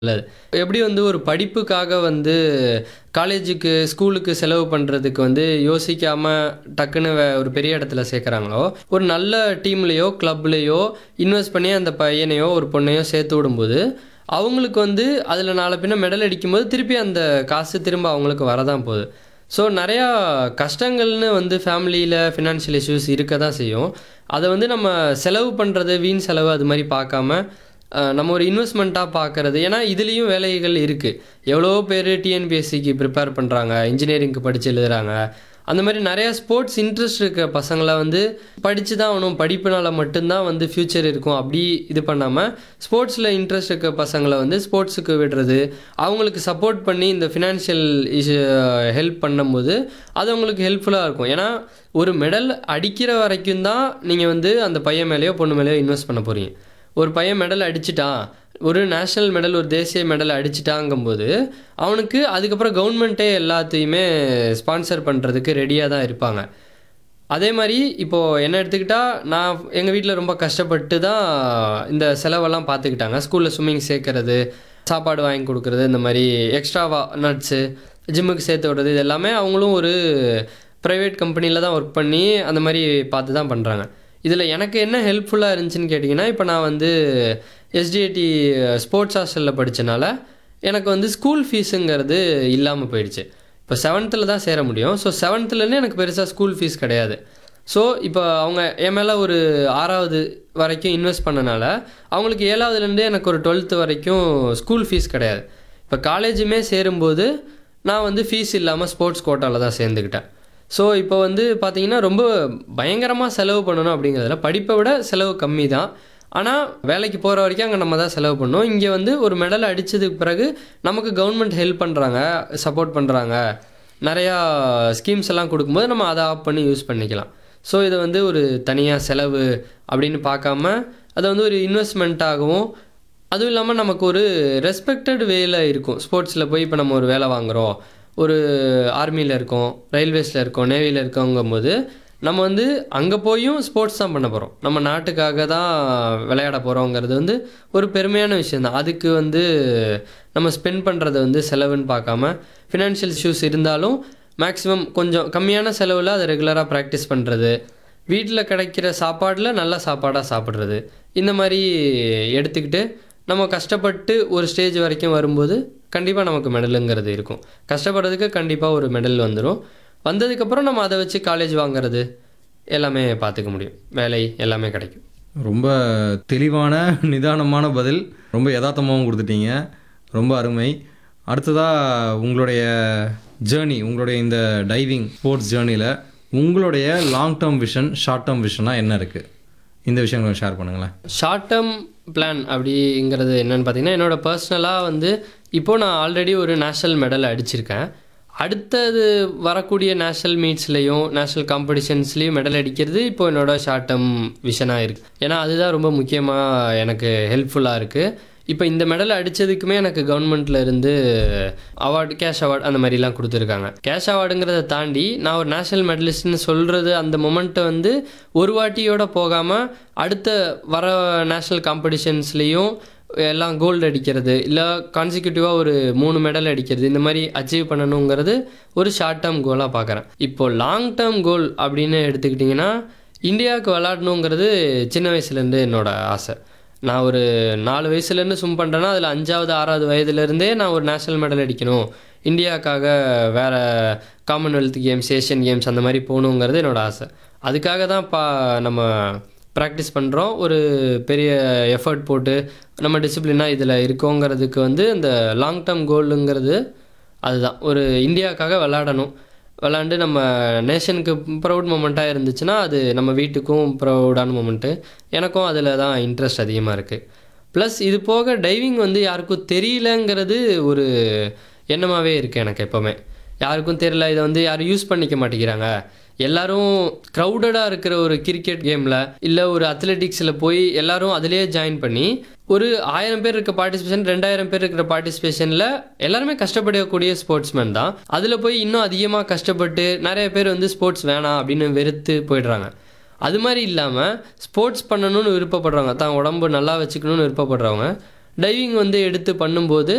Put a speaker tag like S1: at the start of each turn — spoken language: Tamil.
S1: நல்லது. எப்படி வந்து ஒரு படிப்புக்காக வந்து காலேஜுக்கு, ஸ்கூலுக்கு செலவு பண்றதுக்கு வந்து யோசிக்காம டக்குன்னு வே ஒரு பெரிய இடத்துல சேர்க்குறாங்களோ, ஒரு நல்ல டீம்லயோ, கிளப்லயோ இன்வெஸ்ட் பண்ணி அந்த பையனையோ, ஒரு பொண்ணையோ சேர்த்து விடும்போது, அவங்களுக்கு வந்து அதில நாள பின்ன மெடல் அடிக்கும்போது திருப்பி அந்த காசு திரும்ப அவங்களுக்கு வரதான் போகுது. ஸோ நெறையா கஷ்டங்கள்னு வந்து ஃபேமிலியில ஃபினான்ஷியல் இஷ்யூஸ் இருக்க தான் செய்யும். அத வந்து நம்ம செலவு பண்றது, வீண் செலவு அது மாரி பார்க்காம, அ நம்ம ஒரு இன்வெஸ்ட்மெண்ட்டா பார்க்கறது. ஏன்னா இதுலயும் வேலைகள் இருக்கு. எவ்வளவோ பேரு டிஎன்பிஎஸ்சிக்கு ப்ரிப்பேர் பண்றாங்க. இன்ஜினியரிங்க்கு படிச்சு எழுதுறாங்க. அந்த மாரி நெறைய ஸ்போர்ட்ஸ் இன்ட்ரெஸ்ட் இருக்க பசங்கள வந்து படிச்சு தான் ஆகணும். படிப்புனால மட்டும் தான் வந்து ஃப்யூச்சர் இருக்கும். அப்படி இது பண்ணாம, ஸ்போர்ட்ஸ்ல இன்ட்ரெஸ்ட் இருக்க பசங்கள வந்து ஸ்போர்ட்ஸுக்கு விடுறது, அவங்களுக்கு சப்போர்ட் பண்ணி இந்த ஃபினான்ஷியல் இஷ்யூ ஹெல்ப் பண்ணும்போது, அது அவங்களுக்கு ஹெல்ப்ஃபுல்லா இருக்கும். ஏன்னா, ஒரு மெடல் அடிக்கிற வரைக்கும் தான் நீங்க வந்து அந்த பையன் மேலயோ, பொண்ணு மேலயோ இன்வெஸ்ட் பண்ண போறீங்க. ஒரு பையன் மெடல் அடிச்சுட்டான். ஒரு நேஷனல் மெடல், ஒரு தேசிய மெடல் அடிச்சுட்டாங்கும்போது, அவனுக்கு அதுக்கப்புறம் கவர்மெண்ட்டே எல்லாத்தையுமே ஸ்பான்சர் பண்றதுக்கு ரெடியா தான் இருப்பாங்க. அதே மாரி இப்போ என்ன எடுத்துக்கிட்டா, நான் எங்க வீட்ல ரொம்ப கஷ்டப்பட்டு தான் இந்த செலவெல்லாம் பார்த்துக்கிட்டாங்க. ஸ்கூல்ல ஸ்விம்மிங் சேர்க்கறது, சாப்பாடு வாங்கி குடுக்குறது, இந்த மாரி எக்ஸ்ட்ராவா நட்ஸு, ஜிம்முக்கு சேர்த்து விடுறது, இது எல்லாமே அவங்களும் ஒரு பிரைவேட் கம்பெனில தான் ஒர்க் பண்ணி, அந்த மாரி பார்த்து தான் பண்றாங்க. இதில எனக்கு என்ன ஹெல்ப்ஃபுல்லா இருந்துச்சுன்னு கேட்டீங்கன்னா, இப்ப நான் வந்து எஸ்டிஏடி ஸ்போர்ட்ஸ் ஹாஸ்டல்ல படிச்சனால, எனக்கு வந்து ஸ்கூல் ஃபீஸுங்கிறது இல்லாம போயிடுச்சு. இப்ப 7த்ல தான் சேர முடியும். ஸோ 7த்லருந்து எனக்கு பெருசா ஸ்கூல் ஃபீஸ் கிடையாது. ஸோ இப்ப அவங்க என் மேல ஒரு 6வது வரைக்கும் இன்வெஸ்ட் பண்ணனால, அவங்களுக்கு 7வதுலேருந்தே எனக்கு ஒரு 12த் வரைக்கும் ஸ்கூல் ஃபீஸ் கிடையாது. இப்ப காலேஜுமே சேரும்போது, நான் வந்து ஃபீஸ் இல்லாம ஸ்போர்ட்ஸ் கோட்டால தான் சேர்ந்துக்கிட்டேன். ஸோ இப்ப வந்து பார்த்தீங்கன்னா, ரொம்ப பயங்கரமா செலவு பண்ணணும் அப்படிங்கிறதில்ல. படிப்ப விட செலவு கம்மி தான். ஆனா, வேலைக்கு போற வரைக்கும் அங்க நம்ம தான் செலவு பண்ணணும். இங்க வந்து ஒரு மெடல் அடிச்சதுக்கு பிறகு, நமக்கு கவர்மெண்ட் ஹெல்ப் பண்றாங்க, சப்போர்ட் பண்றாங்க. நெறையா ஸ்கீம்ஸ் எல்லாம் குடுக்கும்போது, நம்ம அத ஆப் பண்ணி யூஸ் பண்ணிக்கலாம். ஸோ இத வந்து ஒரு தனியா செலவு அப்படின்னு பார்க்காம, அத வந்து ஒரு இன்வெஸ்ட்மெண்ட்டாகவும், அதுவும் இல்லாம நமக்கு ஒரு ரெஸ்பெக்டட் வேல இருக்கும். ஸ்போர்ட்ஸ்ல போய் இப்ப நம்ம ஒரு வேல வாங்குறோம். ஒரு ஆர்மில இருக்கோம், ரயில்வேஸ்ல இருக்கோம், நேவில இருக்கோங்கும்போது, நம்ம வந்து அங்க போயும் ஸ்போர்ட்ஸ் தான் பண்ண போறோம். நம்ம நாட்டுக்காக தான் விளையாட போறோங்கிறது வந்து ஒரு பெருமையான விஷயம் தான். அதுக்கு வந்து நம்ம ஸ்பெண்ட் பண்றத வந்து செலவுன்னு பார்க்காம, ஃபினான்ஷியல் இஷ்யூஸ் இருந்தாலும், மேக்ஸிமம் கொஞ்சம் கம்மியான செலவுல அத ரெகுலரா பிராக்டிஸ் பண்றது, வீட்ல கிடைக்கிற சாப்பாடுல நல்ல சாப்பாடா சாப்பிடுறது, இந்த மாரி எடுத்துக்கிட்டு, நம்ம கஷ்டப்பட்டு ஒரு ஸ்டேஜ் வரைக்கும் வரும்போது, கண்டிப்பா நமக்கு மெடலுங்கிறது இருக்கும். கஷ்டப்படுறதுக்கு கண்டிப்பா ஒரு மெடல் வந்துரும். வந்ததுக்கப்புறம் நம்ம அத வச்சு காலேஜ் வாங்குறது, எல்லாமே பார்த்துக்க முடியும். வேலை எல்லாமே கிடைக்கும்.
S2: ரொம்ப தெளிவான, நிதானமான பதில். ரொம்ப எதார்த்தமாவும் குடுத்துட்டீங்க. ரொம்ப அருமை. அடுத்ததா உங்களுடைய ஜர்னி, உங்களுடைய இந்த டைவிங் ஸ்போர்ட்ஸ் ஜர்னில, உங்களுடைய long term vision, short term விஷனா என்ன இருக்கு? இந்த விஷயம் கொஞ்சம் ஷேர் பண்ணுங்களேன்.
S1: ஷார்ட் டெர்ம் பிளான் அப்படிங்கிறது என்னன்னு பார்த்தீங்கன்னா, என்னோட பர்சனலா வந்து இப்போ நான் ஆல்ரெடி ஒரு நேஷனல் மெடல் அடிச்சிருக்கேன். அடுத்தது வரக்கூடிய நேஷனல் மீட்ஸ்லயும், நேஷனல் காம்படிஷன்ஸ்லயும் மெடல் அடிக்கிறது இப்போ என்னோட ஷார்ட் டெர்ம் விஷனா இருக்கு. ஏன்னா, அதுதான் ரொம்ப முக்கியமா எனக்கு ஹெல்ப்ஃபுல்லா இருக்கு. இப்ப இந்த மெடல் அடிச்சதுக்குமே எனக்கு கவர்மெண்ட்ல இருந்து அவார்ட், கேஷ் அவார்ட் அந்த மாரிலாம் குடுத்துருக்காங்க. கேஷ் அவார்டுங்கிறத தாண்டி, நான் ஒரு நேஷனல் மெடலிஸ்ட்ன்னு சொல்றது அந்த மொமெண்ட்ட வந்து ஒரு வாட்டியோட போகாம, அடுத்த வர நேஷனல் காம்படிஷன்ஸ்லயும் எல்லாம் கோல்டு அடிக்கிறது, இல்ல கான்சிக்யூட்டிவா ஒரு 3 மெடல் அடிக்கிறது, இந்த மாரி அச்சீவ் பண்ணணுங்கிறது ஒரு ஷார்ட் டெர்ம் கோலா பார்க்குறேன். இப்போ லாங் டெர்ம் கோல் அப்படின்னு எடுத்துக்கிட்டீங்கன்னா, இந்தியாவுக்கு விளையாடணுங்கிறது சின்ன வயசுலேருந்து என்னோட ஆசை. நான் ஒரு 4 வயசுலேருந்து ஸ்விம் பண்றேன்னா, அதில 5வது, 6வது வயதிலிருந்தே நான் ஒரு நேஷனல் மெடல் அடிக்கணும். இந்தியாக்காக வேற காமன்வெல்த் கேம்ஸ், ஏசியன் கேம்ஸ் அந்த மாரி போகணுங்கிறது என்னோட ஆசை. அதுக்காக தான் பா நம்ம பிராக்டிஸ் பண்றோம். ஒரு பெரிய எஃபோர்ட் போட்டு, நம்ம டிசிப்ளினா இதில இருக்கோங்கிறதுக்கு வந்து இந்த லாங் டெர்ம் கோலுங்கிறது அதுதான். ஒரு இந்தியாக்காக விளையாடணும். விளையாண்டு நம்ம நேஷனுக்கு ப்ரவுட் மொமெண்ட்டா இருந்துச்சுன்னா, அது நம்ம வீட்டுக்கும் ப்ரவுடான மொமெண்ட்டு. எனக்கும் அதில தான் இன்ட்ரெஸ்ட் அதிகமா இருக்கு. ப்ளஸ் இது போக டைவிங் வந்து யாருக்கும் தெரியலங்கிறது ஒரு எண்ணமாவே இருக்கு எனக்கு எப்பவுமே. யாருக்கும் தெரியல, இத வந்து யாரும் யூஸ் பண்ணிக்க மாட்டேங்கிறாங்க. எல்லாரும் கிரவுடடா இருக்கிற ஒரு கிரிக்கெட் கேம்ல, இல்ல ஒரு அத்லெட்டிக்ஸ்ல போய் எல்லாரும் அதிலேயே ஜாயின் பண்ணி, ஒரு 1000 பேர் இருக்க பார்ட்டிசிபேஷன், 2000 பேர் இருக்கிற பார்ட்டிசிபேஷன்ல எல்லாருமே கஷ்டப்படக்கூடிய ஸ்போர்ட்ஸ்மேன் தான். அதில போய் இன்னும் அதிகமா கஷ்டப்பட்டு, நெறைய பேர் வந்து ஸ்போர்ட்ஸ் வேணாம் அப்படின்னு வெறுத்து போயிடுறாங்க. அது மாரி இல்லாம, ஸ்போர்ட்ஸ் பண்ணணும்னு விருப்பப்படுறவங்க, தான் உடம்பு நல்லா வச்சுக்கணும்னு விருப்பப்படுறவங்க, டைவிங் வந்து எடுத்து பண்ணும்போது